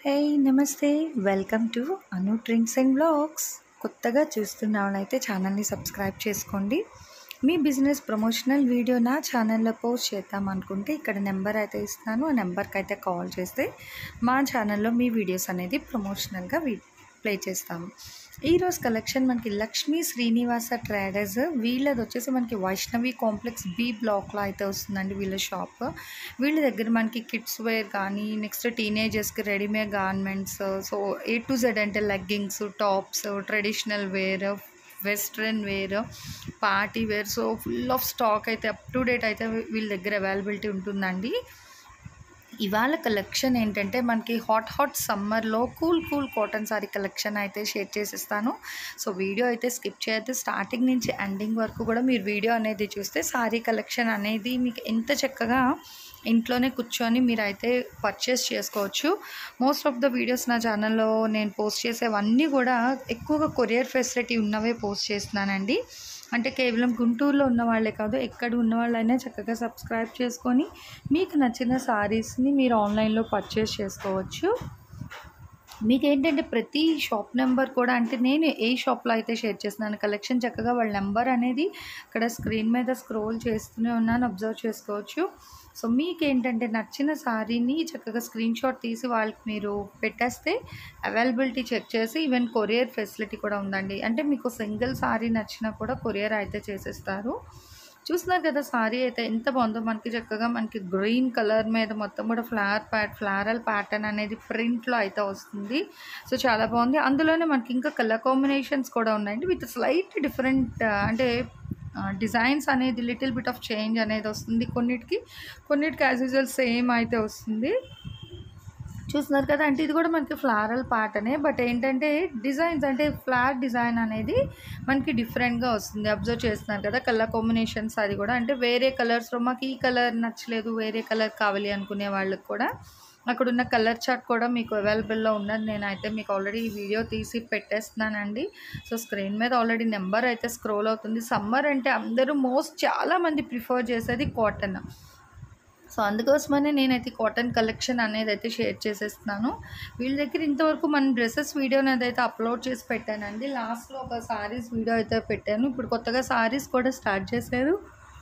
హే నమస్తే welcome to Anu drinks and blogs కొత్తగా చూస్తున్న వాళ్ళైతే ఛానల్ని సబ్స్క్రైబ్ చేసుకోండి మీ బిజినెస్ ప్రమోషనల్ వీడియో నా ఛానల్లో పోస్ట్ చేద్దాం అనుకుంటే ఇక్కడ నెంబర్ అయితే ఇస్తున్నాను ఆ నెంబర్కి అయితే కాల్ చేస్తే మా ఛానల్లో మీ వీడియోస్ అనేది ప్రమోషనల్గా ప్లే చేస్తాము ఈరోజు కలెక్షన్ మనకి లక్ష్మీ శ్రీనివాస ట్రేడర్స్ వీళ్ళది వచ్చేసి మనకి వైష్ణవి కాంప్లెక్స్ బి బ్లాక్లో అయితే వస్తుందండి వీళ్ళ షాప్ వీళ్ళ దగ్గర మనకి కిడ్స్ వేర్ కానీ నెక్స్ట్ టీనేజర్స్కి readymade garments so A to Z అంటే leggings tops traditional wear western wear party wear so full of stock అయితే అప్ టు డేట్ అయితే వీళ్ళ దగ్గర అవైలబిలిటీ ఉంటుందండి ఇవాళ కలెక్షన్ ఏంటంటే మనకి హాట్ హాట్ సమ్మర్లో cool cool cotton saree collection అయితే షేర్ చేసిస్తాను సో వీడియో అయితే స్కిప్ చేయొద్దు స్టార్టింగ్ నుంచి ఎండింగ్ వరకు కూడా మీరు వీడియో అనేది చూస్తే సారీ కలెక్షన్ అనేది మీకు ఎంత చక్కగా ఇంట్లోనే కూర్చొని మీరు అయితే పర్చేస్ చేసుకోవచ్చు మోస్ట్ ఆఫ్ ద వీడియోస్ నా ఛానల్లో నేను పోస్ట్ చేసేవన్నీ కూడా ఎక్కువగా కొరియర్ ఫెసిలిటీ ఉన్నవే పోస్ట్ చేస్తున్నానండి అంటే కేవలం గుంటూరులో ఉన్న వాళ్ళే కాదు ఎక్కడ ఉన్న వాళ్ళైనా చక్కగా సబ్స్క్రైబ్ చేసుకొని మీకు నచ్చిన సారీస్ని మీరు ఆన్లైన్లో పర్చేస్ చేసుకోవచ్చు మీకు ఏంటంటే ప్రతి షాప్ నెంబర్ కూడా అంటే నేను ఏ షాప్లో అయితే షేర్ చేస్తున్నాను కలెక్షన్ చక్కగా వాళ్ళ నెంబర్ అనేది ఇక్కడ స్క్రీన్ మీద స్క్రోల్ చేస్తూనే ఉన్నాను అబ్జర్వ్ చేసుకోవచ్చు సో మీకు ఏంటంటే నచ్చిన సారీని చక్కగా స్క్రీన్ షాట్ తీసి వాళ్ళకి మీరు పెట్టేస్తే అవైలబిలిటీ చెక్ చేసి ఈవెన్ కొరియర్ ఫెసిలిటీ కూడా ఉందండి అంటే మీకు సింగిల్ సారీ నచ్చినా కూడా కొరియర్ అయితే చేసేస్తారు చూస్తున్నారు కదా సారీ అయితే ఎంత బాగుందో మనకి చక్కగా మనకి గ్రీన్ కలర్ మీద మొత్తం కూడా ఫ్లవర్ ప్యాట్ ఫ్లారల్ ప్యాటర్న్ అనేది ప్రింట్లో అయితే వస్తుంది సో చాలా బాగుంది అందులోనే మనకి ఇంకా కలర్ కాంబినేషన్స్ కూడా ఉన్నాయండి విత్ స్లైట్ డిఫరెంట్ అంటే డిజైన్స్ అనేది లిటిల్ బిట్ ఆఫ్ చేంజ్ అనేది వస్తుంది కొన్నిటికి కొన్నిటికి యాజ్ యూజువల్ సేమ్ అయితే వస్తుంది చూస్తున్నారు కదా అంటే ఇది కూడా మనకి ఫ్లారల్ ప్యాటర్నే బట్ ఏంటంటే డిజైన్స్ అంటే ఫ్లార్ డిజైన్ అనేది మనకి డిఫరెంట్గా వస్తుంది అబ్జర్వ్ చేస్తున్నారు కదా కలర్ కాంబినేషన్స్ అది కూడా అంటే వేరే కలర్స్లో మాకు ఈ కలర్ నచ్చలేదు వేరే కలర్ కావాలి అనుకునే వాళ్ళకి కూడా అక్కడ ఉన్న కలర్ చార్ట్ కూడా మీకు అవైలబుల్లో ఉన్నది నేనైతే మీకు ఆల్రెడీ ఈ వీడియో తీసి పెట్టేస్తున్నానండి సో స్క్రీన్ మీద ఆల్రెడీ నెంబర్ అయితే స్క్రోల్ అవుతుంది సమ్మర్ అంటే అందరూ మోస్ట్ చాలామంది ప్రిఫర్ చేసేది కాటన్ సో అందుకోసమనే నేనైతే కాటన్ కలెక్షన్ అనేది అయితే షేర్ చేసేస్తున్నాను వీళ్ళ దగ్గర ఇంతవరకు మన డ్రెస్సెస్ వీడియో అనేది అయితే అప్లోడ్ చేసి పెట్టానండి లాస్ట్లో ఒక సారీస్ వీడియో అయితే పెట్టాను ఇప్పుడు కొత్తగా సారీస్ కూడా స్టార్ట్ చేశారు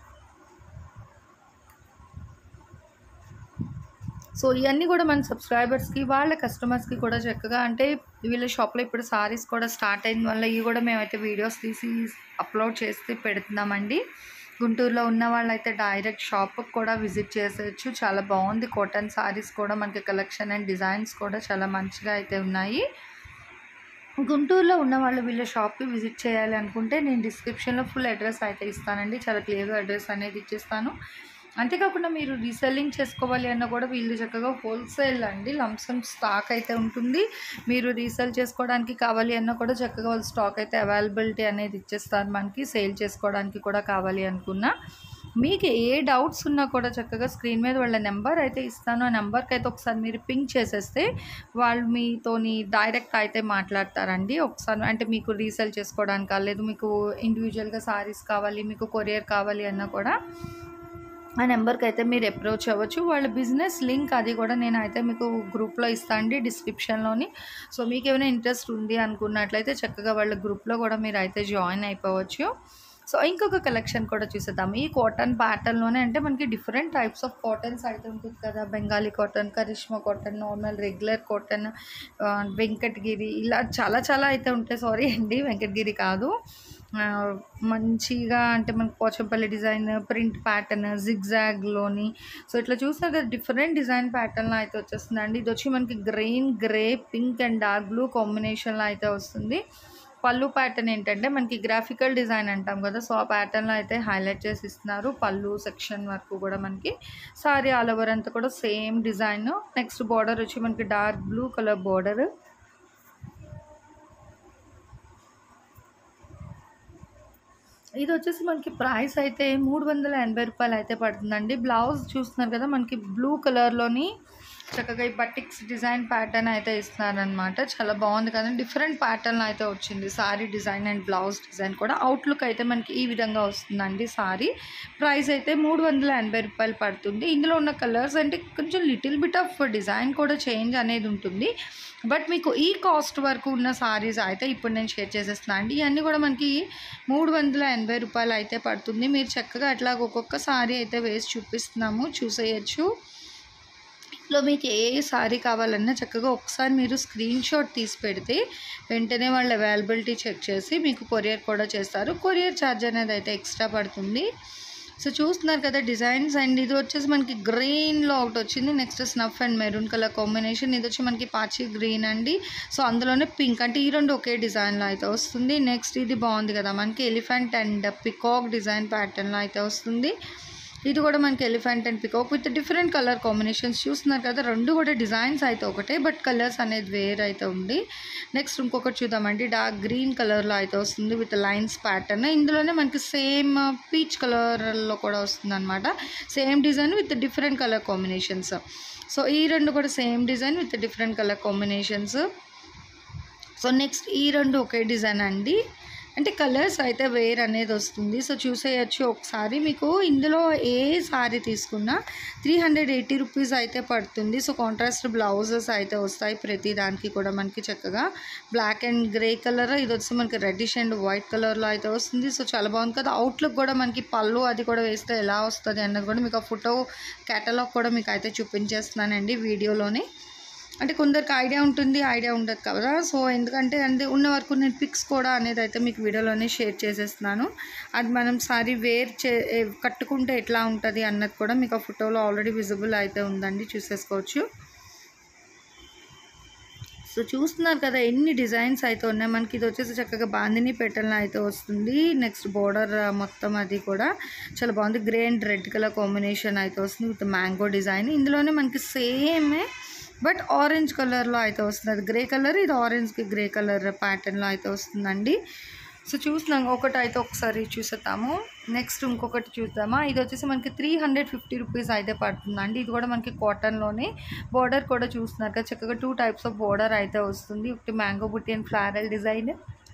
సో ఇవన్నీ కూడా మన సబ్స్క్రైబర్స్కి వాళ్ళ కస్టమర్స్కి కూడా చక్కగా అంటే వీళ్ళ షాప్లో ఇప్పుడు సారీస్ కూడా స్టార్ట్ అయిన వల్ల ఇవి కూడా మేమైతే వీడియోస్ తీసి అప్లోడ్ చేసి పెడుతున్నామండి గుంటూరులో ఉన్న వాళ్ళైతే డైరెక్ట్ షాప్కి కూడా విజిట్ చేసేయచ్చు చాలా బాగుంది కాటన్ సారీస్ కూడా మనకి కలెక్షన్ అండ్ డిజైన్స్ కూడా చాలా మంచిగా అయితే ఉన్నాయి గుంటూరులో ఉన్న వాళ్ళు వీళ్ళ షాప్కి విజిట్ చేయాలి అనుకుంటే నేను డిస్క్రిప్షన్లో ఫుల్ అడ్రస్ అయితే ఇస్తానండి చాలా క్లియర్గా అడ్రస్ అనేది ఇచ్చేస్తాను అంతేకాకుండా మీరు రీసెల్లింగ్ చేసుకోవాలి అన్న కూడా వీళ్ళు చక్కగా హోల్సేల్ అండి లంసమ్ స్టాక్ అయితే ఉంటుంది మీరు రీసేల్ చేసుకోవడానికి కావాలి అన్న కూడా చక్కగా వాళ్ళు స్టాక్ అయితే అవైలబిలిటీ అనేది ఇచ్చేస్తారు మనకి సేల్ చేసుకోవడానికి కూడా కావాలి అనుకున్నా మీకు ఏ డౌట్స్ ఉన్నా కూడా చక్కగా స్క్రీన్ మీద వాళ్ళ నెంబర్ అయితే ఇస్తాను ఆ నెంబర్కి అయితే ఒకసారి మీరు పింక్ చేసేస్తే వాళ్ళు మీతోని డైరెక్ట్ అయితే మాట్లాడతారండి ఒకసారి అంటే మీకు రీసేల్ చేసుకోవడానికి లేదు మీకు ఇండివిజువల్గా సారీస్ కావాలి మీకు కొరియర్ కావాలి అన్నా కూడా ఆ నెంబర్కి అయితే మీరు అప్రోచ్ అవ్వచ్చు వాళ్ళ బిజినెస్ లింక్ అది కూడా నేను అయితే మీకు గ్రూప్లో ఇస్తాను అండి డిస్క్రిప్షన్లోని సో మీకు ఏమైనా ఇంట్రెస్ట్ ఉంది అనుకున్నట్లయితే చక్కగా వాళ్ళ గ్రూప్లో కూడా మీరు అయితే జాయిన్ అయిపోవచ్చు సో ఇంకొక కలెక్షన్ కూడా చూసేద్దాం ఈ కాటన్ ప్యాటర్న్లోనే అంటే మనకి డిఫరెంట్ టైప్స్ ఆఫ్ కాటన్స్ అయితే ఉంటుంది కదా Bengali cotton Karishma cotton normal regular cotton Venkatagiri ఇలా చాలా చాలా అయితే ఉంటాయి సారీ అండి వెంకటగిరి కాదు మంచిగా అంటే మనకు పోచంపల్లి డిజైన్ ప్రింట్ ప్యాటర్న్ జిగ్జాగ్లోని సో ఇట్లా చూసినా కదా డిఫరెంట్ డిజైన్ ప్యాటర్న్లో అయితే వచ్చేస్తుందండి ఇది వచ్చి మనకి green grey pink and dark blue కాంబినేషన్లో అయితే వస్తుంది పళ్ళు ప్యాటర్న్ ఏంటంటే మనకి గ్రాఫికల్ డిజైన్ అంటాం కదా సో ఆ ప్యాటర్న్లో అయితే హైలైట్ చేసి ఇస్తున్నారు పళ్ళు సెక్షన్ వరకు కూడా మనకి సారీ ఆల్ ఓవర్ అంతా కూడా సేమ్ డిజైన్ నెక్స్ట్ బార్డర్ వచ్చి మనకి డార్క్ బ్లూ కలర్ బార్డర్ ఇది వచ్చేసి మనకి ప్రైస్ అయితే మూడు వందల ఎనభై రూపాయలు అయితే పడుతుందండి బ్లౌజ్ చూస్తున్నారు కదా మనకి బ్లూ కలర్లోని చక్కగా ఈ బటిక్స్ డిజైన్ ప్యాటర్న్ అయితే ఇస్తున్నారనమాట చాలా బాగుంది కదా డిఫరెంట్ ప్యాటర్న్ అయితే వచ్చింది saree design and blouse design కూడా అవుట్లుక్ అయితే మనకి ఈ విధంగా వస్తుందండి సారీ ప్రైస్ అయితే మూడు వందల ఎనభై రూపాయలు పడుతుంది ఇందులో ఉన్న కలర్స్ అంటే కొంచెం లిటిల్ బిట్ ఆఫ్ డిజైన్ కూడా చేంజ్ అనేది ఉంటుంది బట్ మీకు ఈ కాస్ట్ వరకు ఉన్న సారీస్ అయితే ఇప్పుడు నేను షేర్ చేసేస్తున్నాను అండి ఇవన్నీ కూడా మనకి మూడు వందల ఎనభై రూపాయలు అయితే పడుతుంది మీరు చక్కగా అట్లా ఒక్కొక్క సారీ అయితే వేసి చూపిస్తున్నాము చూసేయచ్చు ఇందులో మీకు ఏ సారీ కావాలన్నా చక్కగా ఒకసారి మీరు స్క్రీన్ షాట్ తీసి పెడితే వెంటనే వాళ్ళ అవైలబిలిటీ చెక్ చేసి మీకు కొరియర్ కూడా చేస్తారు కొరియర్ ఛార్జ్ అనేది అయితే ఎక్స్ట్రా పడుతుంది సో చూస్తున్నారు కదా డిజైన్స్ అండ్ ఇది వచ్చేసి మనకి గ్రీన్లో ఒకటి వచ్చింది next snuff and maroon colour combination ఇది వచ్చి మనకి పాచి గ్రీన్ అండి సో అందులోనే పింక్ అంటే ఈ రెండు ఒకే డిజైన్లో అయితే వస్తుంది నెక్స్ట్ ఇది బాగుంది కదా మనకి ఎలిఫెంట్ అండ్ పికాక్ డిజైన్ ప్యాటర్న్లో అయితే వస్తుంది ఇది కూడా మనకి elephant and peacock with different colour combinations చూస్తున్నారు కదా రెండు కూడా డిజైన్స్ అయితే ఒకటే బట్ కలర్స్ అనేది వేర్ అయితే ఉంది నెక్స్ట్ ఇంకొకటి చూద్దామండి డార్క్ గ్రీన్ కలర్లో అయితే వస్తుంది విత్ లైన్స్ ప్యాటర్న్ ఇందులోనే మనకి సేమ్ పీచ్ కలర్లో కూడా వస్తుంది అనమాట same design with different colour combinations so ఈ రెండు కూడా same design with different colour combinations so next ఈ రెండు ఒకే డిజైన్ అండి అంటే కలర్స్ అయితే వేర్ అనేది వస్తుంది సో చూసేయచ్చు ఒకసారి మీకు ఇందులో ఏ సారీ తీసుకున్నా త్రీ హండ్రెడ్ ఎయిటీ రూపీస్ అయితే పడుతుంది సో కాంట్రాస్ట్ బ్లౌజెస్ అయితే వస్తాయి ప్రతి దానికి కూడా మనకి చక్కగా బ్లాక్ అండ్ గ్రే కలర్ ఇది వచ్చి మనకి రెడ్డిష్ అండ్ వైట్ కలర్లో అయితే వస్తుంది సో చాలా బాగుంది కదా అవుట్లుక్ కూడా మనకి పళ్ళు అది కూడా వేస్తే ఎలా వస్తుంది అన్నది కూడా మీకు ఆ ఫోటో కేటలాగ్ కూడా మీకు అయితే చూపించేస్తున్నానండి వీడియోలోనే అంటే కొందరికి ఐడియా ఉంటుంది ఐడియా ఉండదు కదా సో ఎందుకంటే అంటే ఉన్న వరకు నేను పిక్స్ కూడా అనేది అయితే మీకు వీడియోలోనే షేర్ చేసేస్తున్నాను అది మనం సారీ వేర్ చే ఏ- కట్టుకుంటే ఎట్లా ఉంటుంది అన్నది కూడా మీకు ఆ ఫోటోలో ఆల్రెడీ విజిబుల్ అయితే ఉందండి చూసేసుకోవచ్చు సో చూస్తున్నారు కదా ఎన్ని డిజైన్స్ అయితే ఉన్నాయి మనకి ఇది వచ్చేసి చక్కగా బాందిని పెట్టెల అయితే వస్తుంది నెక్స్ట్ బోర్డర్ మొత్తం అది కూడా చాలా బాగుంది grey and red colour combination అయితే వస్తుంది విత్ మ్యాంగో డిజైన్ ఇందులోనే మనకి సేమే బట్ ఆరెంజ్ కలర్లో అయితే వస్తుంది అది గ్రే కలర్ ఇది ఆరెంజ్కి గ్రే కలర్ ప్యాటర్న్లో అయితే వస్తుందండి సో చూసినాం ఒకటి అయితే ఒకసారి చూసేద్దాము నెక్స్ట్ ఇంకొకటి చూద్దామా ఇది వచ్చేసి మనకి త్రీ హండ్రెడ్ ఫిఫ్టీ రూపీస్ అయితే పడుతుందండి ఇది కూడా మనకి కాటన్లోనే బోర్డర్ కూడా చూస్తున్నారు కదా చక్కగా టూ టైప్స్ ఆఫ్ బోర్డర్ అయితే వస్తుంది ఒకటి మ్యాంగో బుట్టి అండ్ ఫ్లారల్ డిజైన్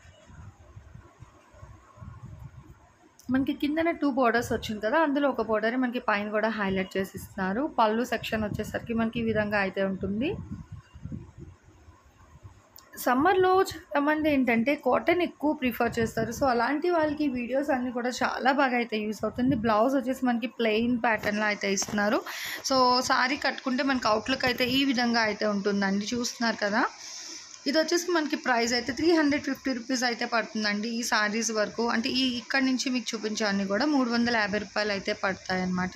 మనకి కిందన టూ బోర్డర్స్ వచ్చింది కదా అందులో ఒక బోర్డర్ మనకి పైన కూడా హైలైట్ చేసి ఇస్తున్నారు పళ్ళు సెక్షన్ వచ్చేసరికి మనకి ఈ విధంగా అయితే ఉంటుంది సమ్మర్లో చాలామంది ఏంటంటే కాటన్ ఎక్కువ ప్రిఫర్ చేస్తారు సో అలాంటి వాళ్ళకి వీడియోస్ అన్నీ కూడా చాలా బాగా అయితే యూస్ అవుతుంది బ్లౌజ్ వచ్చేసి మనకి ప్లెయిన్ ప్యాటర్న్లో అయితే ఇస్తున్నారు సో సారీ కట్టుకుంటే మనకి అవుట్లుక్ అయితే ఈ విధంగా అయితే ఉంటుందండి చూస్తున్నారు కదా ఇది వచ్చేసి మనకి ప్రైస్ అయితే త్రీ హండ్రెడ్ ఫిఫ్టీ రూపీస్ అయితే పడుతుందండి ఈ సారీస్ వరకు అంటే ఈ ఇక్కడ నుంచి మీకు చూపించాన్ని కూడా మూడు వందల యాభై రూపాయలు అయితే పడతాయి అన్నమాట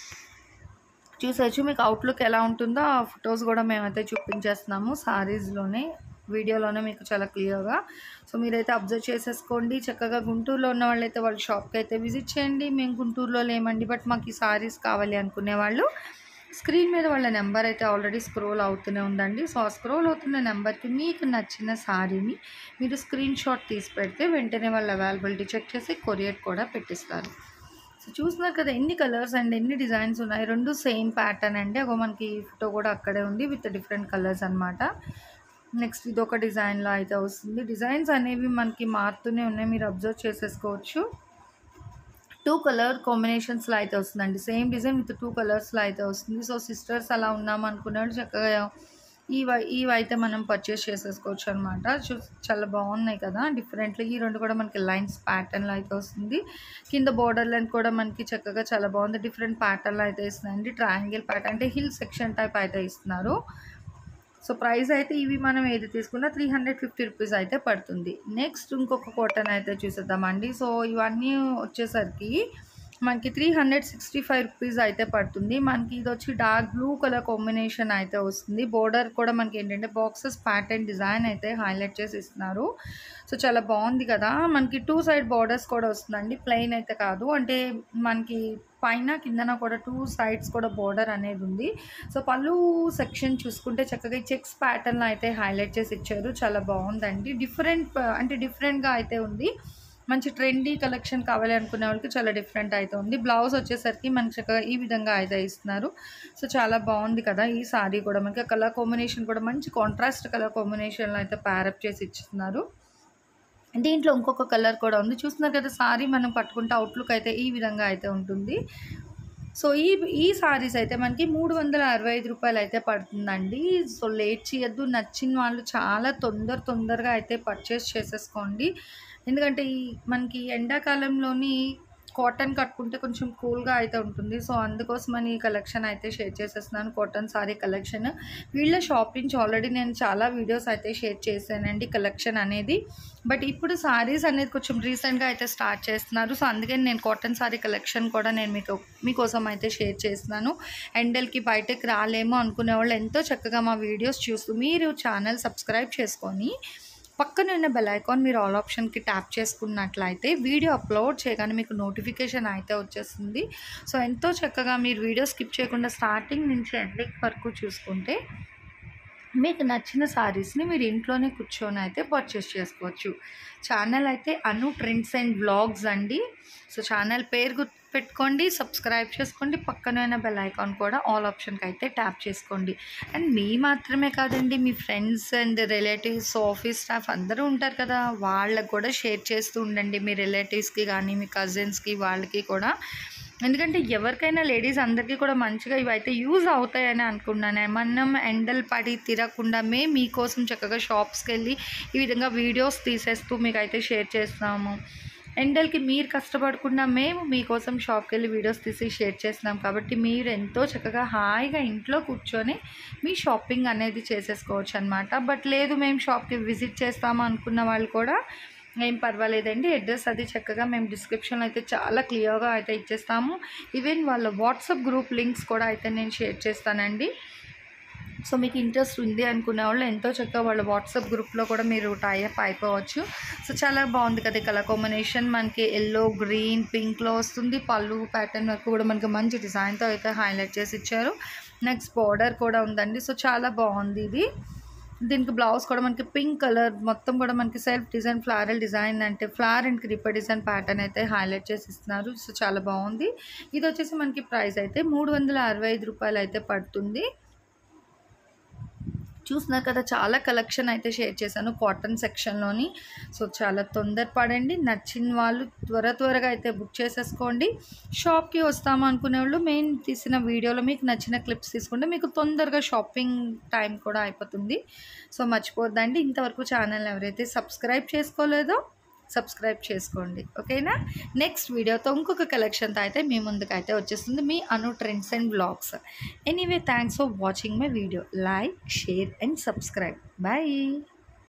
చూసొచ్చు మీకు అవుట్లుక్ ఎలా ఉంటుందో ఆ ఫొటోస్ కూడా మేమైతే చూపించేస్తున్నాము సారీస్లోనే వీడియోలోనే మీకు చాలా క్లియర్గా సో మీరైతే అబ్జర్వ్ చేసేసుకోండి చక్కగా గుంటూరులో ఉన్న వాళ్ళైతే వాళ్ళ షాప్కి అయితే విజిట్ చేయండి మేము గుంటూరులో లేమండి బట్ మాకు ఈ సారీస్ కావాలి అనుకునే వాళ్ళు స్క్రీన్ మీద వాళ్ళ నెంబర్ అయితే ఆల్రెడీ స్క్రోల్ అవుతూనే ఉందండి సో ఆ స్క్రోల్ అవుతున్న నెంబర్కి మీకు నచ్చిన సారీని మీరు స్క్రీన్ షాట్ తీసి పెడితే వెంటనే వాళ్ళ అవైలబిలిటీ చెక్ చేసి కొరియర్ కూడా పెట్టిస్తారు సో చూస్తున్నారు కదా ఎన్ని కలర్స్ అండ్ ఎన్ని డిజైన్స్ ఉన్నాయి రెండు సేమ్ ప్యాటర్న్ అండి ఒక మనకి ఫోటో కూడా అక్కడే ఉంది విత్ డిఫరెంట్ కలర్స్ అన్నమాట నెక్స్ట్ ఇది ఒక డిజైన్లో అయితే వస్తుంది డిజైన్స్ అనేవి మనకి మారుతూనే ఉన్నాయి మీరు అబ్జర్వ్ చేసేసుకోవచ్చు టూ కలర్ కాంబినేషన్స్లో అయితే వస్తుందండి సేమ్ డిజైన్ విత్ టూ కలర్స్లో అయితే వస్తుంది సో సిస్టర్స్ అలా ఉన్నాం అనుకున్నాడు చక్కగా ఇవి ఇవి అయితే మనం పర్చేస్ చేసేసుకోవచ్చు అనమాట చూ చాలా బాగున్నాయి కదా డిఫరెంట్లీ ఈ రెండు కూడా మనకి లైన్స్ ప్యాటర్న్లో అయితే వస్తుంది కింద బోర్డర్ లైన్ కూడా మనకి చక్కగా చాలా బాగుంది డిఫరెంట్ ప్యాటర్న్లో అయితే ఇస్తుందండి ట్రయాంగిల్ ప్యాటర్న్ అంటే హిల్ సెక్షన్ టైప్ అయితే ఇస్తున్నారు సో ప్రైస్ అయితే ఇవి మనం ఏది తీసుకున్నా త్రీ హండ్రెడ్ ఫిఫ్టీ రూపీస్ అయితే పడుతుంది నెక్స్ట్ ఇంకొక కాటన్ అయితే చూసేద్దామండి సో ఇవన్నీ వచ్చేసరికి మనకి three hundred sixty five rupees అయితే పడుతుంది మనకి ఇది వచ్చి డార్క్ బ్లూ కలర్ కాంబినేషన్ అయితే వస్తుంది బోర్డర్ కూడా మనకి ఏంటంటే బాక్సెస్ ప్యాటర్న్ డిజైన్ అయితే హైలైట్ చేసి ఇస్తున్నారు సో చాలా బాగుంది కదా మనకి టూ సైడ్ బార్డర్స్ కూడా వస్తుందండి ప్లెయిన్ అయితే కాదు అంటే మనకి పైన కిందన కూడా టూ సైడ్స్ కూడా బోర్డర్ అనేది ఉంది సో పళ్ళు సెక్షన్ చూసుకుంటే చక్కగా చెక్స్ ప్యాటర్న్లో అయితే హైలైట్ చేసి ఇచ్చారు చాలా బాగుందండి డిఫరెంట్ అంటే డిఫరెంట్గా అయితే ఉంది మంచి ట్రెండీ కలెక్షన్ కావాలి అనుకునే వాళ్ళకి చాలా డిఫరెంట్ అయితే ఉంది బ్లౌజ్ వచ్చేసరికి మనకి చక్కగా ఈ విధంగా అయితే ఇస్తున్నారు సో చాలా బాగుంది కదా ఈ సారీ కూడా మనకి కలర్ కాంబినేషన్ కూడా మంచి కాంట్రాస్ట్ కలర్ కాంబినేషన్లో అయితే ప్యారప్ చేసి ఇస్తున్నారు దీంట్లో ఇంకొక కలర్ కూడా ఉంది చూస్తున్నారు కదా సారీ మనం పట్టుకుంటే అవుట్లుక్ అయితే ఈ విధంగా అయితే ఉంటుంది సో ఈ ఈ సారీస్ అయితే మనకి మూడు వందల అరవై ఐదు రూపాయలు అయితే పడుతుందండి సో లేట్ చేయొద్దు నచ్చిన వాళ్ళు చాలా తొందర తొందరగా అయితే పర్చేస్ చేసేసుకోండి ఎందుకంటే ఈ మనకి ఎండాకాలంలోని కాటన్ కట్టుకుంటే కొంచెం కూల్గా అయితే ఉంటుంది సో అందుకోసమని ఈ కలెక్షన్ అయితే షేర్ చేసేస్తున్నాను కాటన్ సారీ కలెక్షన్ వీళ్ళ షాప్ నుంచి ఆల్రెడీ నేను చాలా వీడియోస్ అయితే షేర్ చేశానండి కలెక్షన్ అనేది బట్ ఇప్పుడు సారీస్ అనేది కొంచెం రీసెంట్గా అయితే స్టార్ట్ చేస్తున్నారు సో అందుకని నేను కాటన్ సారీ కలెక్షన్ కూడా నేను మీకు మీకోసం అయితే షేర్ చేస్తున్నాను ఎండల్కి బయటకు రాలేమో అనుకునే వాళ్ళు ఎంతో చక్కగా మా వీడియోస్ చూస్తూ మీరు ఛానల్ సబ్స్క్రైబ్ చేసుకొని పక్కన ఉన్న బెల్ ఐకాన్ మీరు ఆల్ ఆప్షన్కి ట్యాప్ చేసుకున్నట్లయితే వీడియో అప్లోడ్ చేయగానే మీకు నోటిఫికేషన్ అయితే వచ్చేస్తుంది సో ఎంతో చక్కగా మీరు వీడియో స్కిప్ చేయకుండా స్టార్టింగ్ నుంచి ఎండింగ్ వరకు చూసుకుంటే మీకు నచ్చిన సారీస్ని మీరు ఇంట్లోనే కూర్చొని అయితే పర్చేస్ చేసుకోవచ్చు ఛానల్ అయితే అను ట్రెండ్స్ అండ్ బ్లాగ్స్ అండి సో ఛానల్ పేరు గుర్తు పెట్టుకోండి సబ్స్క్రైబ్ చేసుకోండి పక్కన ఉన్న బెల్ ఐకాన్ కూడా ఆల్ ఆప్షన్కి అయితే ట్యాప్ చేసుకోండి అండ్ మీ మాత్రమే కాదండి మీ friends and relatives office staff అందరూ ఉంటారు కదా వాళ్ళకు కూడా షేర్ చేస్తూ ఉండండి మీ రిలేటివ్స్కి కానీ మీ కజిన్స్కి వాళ్ళకి కూడా ఎందుకంటే ఎవరికైనా లేడీస్ అందరికీ కూడా మంచిగా ఇవైతే యూజ్ అవుతాయని అనుకున్నాను మనం ఎండలు పడి తిరగకుండా మేము మీకోసం చక్కగా షాప్స్కి వెళ్ళి ఈ విధంగా వీడియోస్ తీసేస్తూ మీకు అయితే షేర్ చేస్తాము ఎండలకి మీరు కష్టపడకుండా మేము మీకోసం షాప్కి వెళ్ళి వీడియోస్ తీసి షేర్ చేస్తున్నాం కాబట్టి మీరు ఎంతో చక్కగా హాయిగా ఇంట్లో కూర్చొని మీ షాపింగ్ అనేది చేసేసుకోవచ్చు అనమాట బట్ లేదు మేము షాప్కి విజిట్ చేస్తాము అనుకున్న వాళ్ళు కూడా ఏం పర్వాలేదండి అడ్రస్ అది చక్కగా మేము డిస్క్రిప్షన్లో అయితే చాలా క్లియర్గా అయితే ఇచ్చేస్తాము ఈవెన్ వాళ్ళ వాట్సాప్ గ్రూప్ లింక్స్ కూడా అయితే నేను షేర్ చేస్తానండి సో మీకు ఇంట్రెస్ట్ ఉంది అనుకునే వాళ్ళు ఎంతో చక్కగా వాళ్ళ వాట్సాప్ గ్రూప్లో కూడా మీరు టైఅప్ అయిపోవచ్చు సో చాలా బాగుంది కదా కలర్ కాంబినేషన్ మనకి ఎల్లో గ్రీన్ పింక్లో వస్తుంది పళ్ళు ప్యాటర్న్ వరకు కూడా మనకి మంచి డిజైన్తో అయితే హైలైట్ చేసి ఇచ్చారు నెక్స్ట్ బార్డర్ కూడా ఉందండి సో చాలా బాగుంది ఇది దీనికి బ్లౌజ్ కూడా మనకి పింక్ కలర్ మొత్తం కూడా మనకి సెల్ఫ్ డిజైన్ ఫ్లారల్ డిజైన్ అంటే flower and creeper design pattern అయితే హైలైట్ చేసి ఇస్తున్నారు సో చాలా బాగుంది ఇది వచ్చేసి మనకి ప్రైస్ అయితే మూడు వందల అరవై ఐదు రూపాయలు అయితే పడుతుంది చూస్తున్నారు కదా చాలా కలెక్షన్ అయితే షేర్ చేశాను కాటన్ సెక్షన్లోని సో చాలా తొందరపడండి నచ్చిన వాళ్ళు త్వర త్వరగా అయితే బుక్ చేసేసుకోండి షాప్కి వస్తాము అనుకునే వాళ్ళు మెయిన్ తీసిన వీడియోలో మీకు నచ్చిన క్లిప్స్ తీసుకుంటే మీకు తొందరగా షాపింగ్ టైం కూడా అయిపోతుంది సో మర్చిపోద్దండి ఇంతవరకు ఛానల్ ఎవరైతే సబ్స్క్రైబ్ చేసుకోలేదో సబ్స్క్రైబ్ చేసుకోండి ఓకేనా నెక్స్ట్ వీడియోతో ఇంకొక కలెక్షన్తో అయితే మీ ముందుకు అయితే వచ్చేస్తుంది మీ అను trends and blogs anyway thanks for watching my video like share and subscribe bye